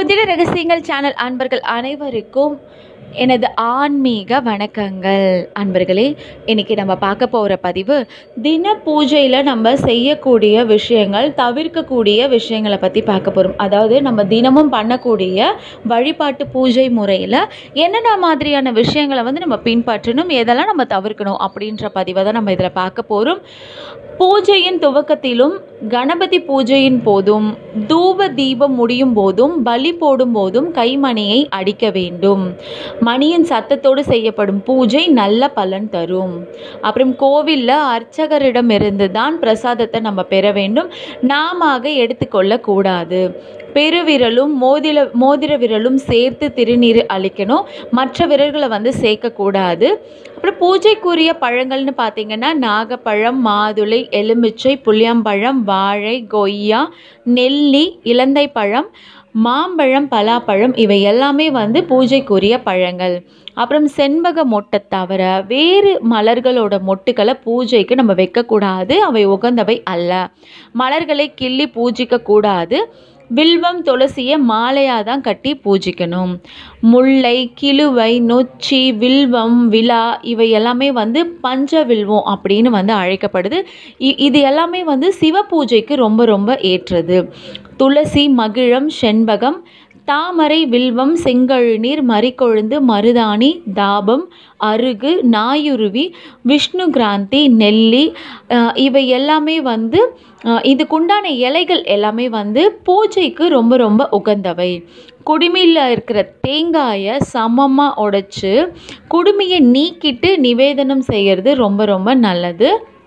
ஜோதிட ரகசியங்கள் சேனல் அன்பர்கள் அனைவருக்கும் எனது ஆன்மீக வணக்கங்கள் அன்பர்களே இன்னைக்கு நம்ம பார்க்க போகிற பதிவு தின பூஜையில் நம்ம செய்யக்கூடிய விஷயங்கள் தவிர்க்கக்கூடிய விஷயங்களை பற்றி பார்க்க போகிறோம் அதாவது நம்ம தினமும் பண்ணக்கூடிய வழிபாட்டு பூஜை முறையில் என்னென்ன மாதிரியான விஷயங்களை வந்து நம்ம பின்பற்றணும் எதெல்லாம் நம்ம தவிர்க்கணும் அப்படின்ற பதிவை தான் நம்ம இதில் பார்க்க போகிறோம் பூஜையின் துவக்கத்திலும் கணபதி பூஜையின் போதும் தூப தீபம் முடியும் போதும் பலி போடும் போதும் கைமணியை அடிக்க வேண்டும் மணியின் சத்தத்தோடு செய்யப்படும் பூஜை நல்ல பலன் தரும் அப்புறம் கோவிலில் அர்ச்சகரிடமிருந்து தான் பிரசாதத்தை நம்ம பெற வேண்டும் நாம எடுத்துக்கொள்ள கூடாது பெருவிரலும் மோதிர மோதிர விரலும் சேர்த்து திருநீர் அளிக்கணும் மற்ற விரல்களை வந்து சேர்க்கக்கூடாது அப்புறம் பூஜைக்குரிய பழங்கள்னு பார்த்தீங்கன்னா நாகப்பழம் மாதுளை எலுமிச்சை புளியம்பழம் வாழை கொய்யா நெல்லி இலந்தை பழம் மாம்பழம் பலாப்பழம் இவை எல்லாமே வந்து பூஜைக்குரிய பழங்கள் அப்புறம் செண்பக மொட்டை தவிர வேறு மலர்களோட மொட்டுக்களை பூஜைக்கு நம்ம வைக்கக்கூடாது அவை உகந்தவை அல்ல மலர்களை கிள்ளி பூஜிக்க கூடாது வில்வம் துளசியை மாலையாக தான் கட்டி பூஜிக்கணும் முல்லை கிழுவை நொச்சி வில்வம் விழா இவை எல்லாமே வந்து பஞ்ச வில்வம் அப்படின்னு வந்து அழைக்கப்படுது இ- இது எல்லாமே வந்து சிவ பூஜைக்கு ரொம்ப ரொம்ப ஏற்றது துளசி மகிழம் செண்பகம் தாமரை வில்வம் செங்கழுநீர் மறிக்கொழுந்து மருதாணி தாபம் அருகு நாயுருவி விஷ்ணு கிராந்தி நெல்லி அஹ், இவை எல்லாமே வந்து அஹ், இதுக்குண்டான இலைகள் எல்லாமே வந்து பூஜைக்கு ரொம்ப ரொம்ப உகந்தவை குடுமியில் இருக்கிற தேங்காயை சமமாக உடைச்சு குடுமியை நீக்கிட்டு நிவேதனம் செய்கிறது ரொம்ப ரொம்ப நல்லது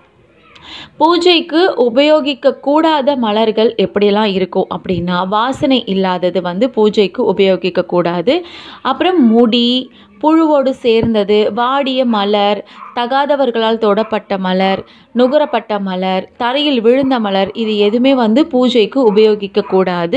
பூஜைக்கு உபயோகிக்க கூடாத மலர்கள் எப்படியெல்லாம் இருக்கும் அப்படின்னா வாசனை இல்லாதது வந்து பூஜைக்கு உபயோகிக்க கூடாது அப்புறம் முடி புழுவோடு சேர்ந்தது வாடிய மலர் தகாதவர்களால் தொடப்பட்ட மலர் நுகரப்பட்ட மலர் தரையில் விழுந்த மலர் இது எதுவுமே வந்து பூஜைக்கு உபயோகிக்க கூடாது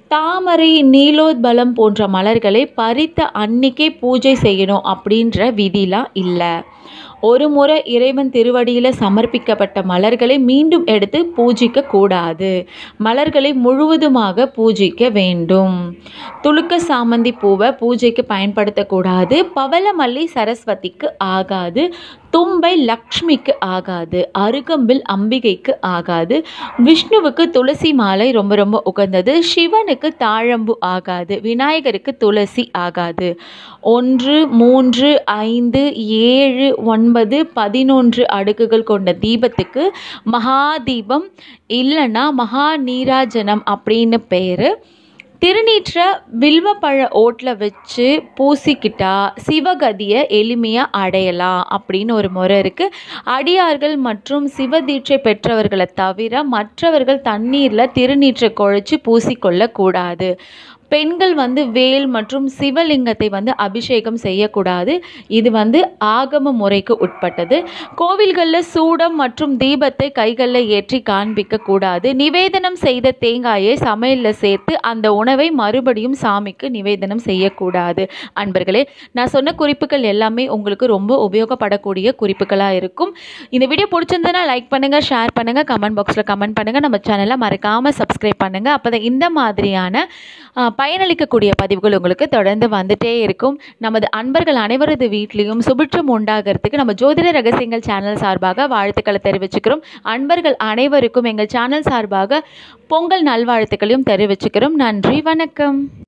தாமரை நீலோத்பலம் போன்ற மலர்களை பறித்த அன்னிக்கே பூஜை செய்யணும் அப்படின்ற விதிலாம் இல்லை ஒரு முறை இறைவன் திருவடியில் சமர்ப்பிக்கப்பட்ட மலர்களை மீண்டும் எடுத்து பூஜிக்க கூடாது மலர்களை முழுவதுமாக பூஜிக்க வேண்டும் துளுக்க சாமந்தி பூவை பூஜைக்கு பயன்படுத்தக்கூடாது பவளமல்லி சரஸ்வதிக்கு ஆகாது தும்பை லக்ஷ்மிக்கு ஆகாது அருகம்பில் அம்பிகைக்கு ஆகாது விஷ்ணுவுக்கு துளசி மாலை ரொம்ப ரொம்ப உகந்தது சிவனுக்கு தாழம்பு ஆகாது விநாயகருக்கு துளசி ஆகாது ஒன்று மூன்று ஐந்து ஏழு ஒன்பது பதினொன்று அடுக்குகள் கொண்ட தீபத்துக்கு மகாதீபம் இல்லைன்னா மகா நீராஜனம் அப்படின்னு பேர் திருநீற்ற வில்வப்பழ ஓட்டில் வச்சு பூசிக்கிட்டா சிவகதியை எளிமையாக அடையலாம் அப்படின்னு ஒரு முறை இருக்குது அடியார்கள் மற்றும் சிவதீட்சை பெற்றவர்களை தவிர மற்றவர்கள் தண்ணீரில் திருநீற்றை குழைச்சி பூசிக்கொள்ளக்கூடாது பெண்கள் வந்து வேல் மற்றும் சிவலிங்கத்தை வந்து அபிஷேகம் செய்யக்கூடாது இது வந்து ஆகம முறைக்கு உட்பட்டது கோவில்களில் சூடம் மற்றும் தீபத்தை கைகளில் ஏற்றி காண்பிக்க கூடாது நிவேதனம் செய்த தேங்காயை சமையலில் சேர்த்து அந்த உணவை மறுபடியும் சாமிக்கு நிவேதனம் செய்யக்கூடாது அன்பர்களே நான் சொன்ன குறிப்புகள் எல்லாமே உங்களுக்கு ரொம்ப உபயோகப்படக்கூடிய குறிப்புகளாக இருக்கும் இந்த வீடியோ பிடிச்சிருந்ததுன்னா லைக் பண்ணுங்கள் ஷேர் பண்ணுங்கள் கமெண்ட் பாக்ஸில் கமெண்ட் பண்ணுங்கள் நம்ம சேனலை மறக்காமல் சப்ஸ்கிரைப் பண்ணுங்கள் அப்போ தான் இந்த மாதிரியான ஆ, பயனளிக்கக்கூடிய பதிவுகள் உங்களுக்கு தொடர்ந்து வந்துட்டே இருக்கும் நமது அன்பர்கள் அனைவரது வீட்லேயும் சுபிட்சம் உண்டாகிறதுக்கு நம்ம ஜோதிட ரகசியங்கள் சேனல் சார்பாக வாழ்த்துக்களை தெரிவிச்சுக்கிறோம் அன்பர்கள் அனைவருக்கும் எங்கள் சேனல் சார்பாக பொங்கல் நல்வாழ்த்துக்களையும் தெரிவிச்சுக்கிறோம் நன்றி வணக்கம்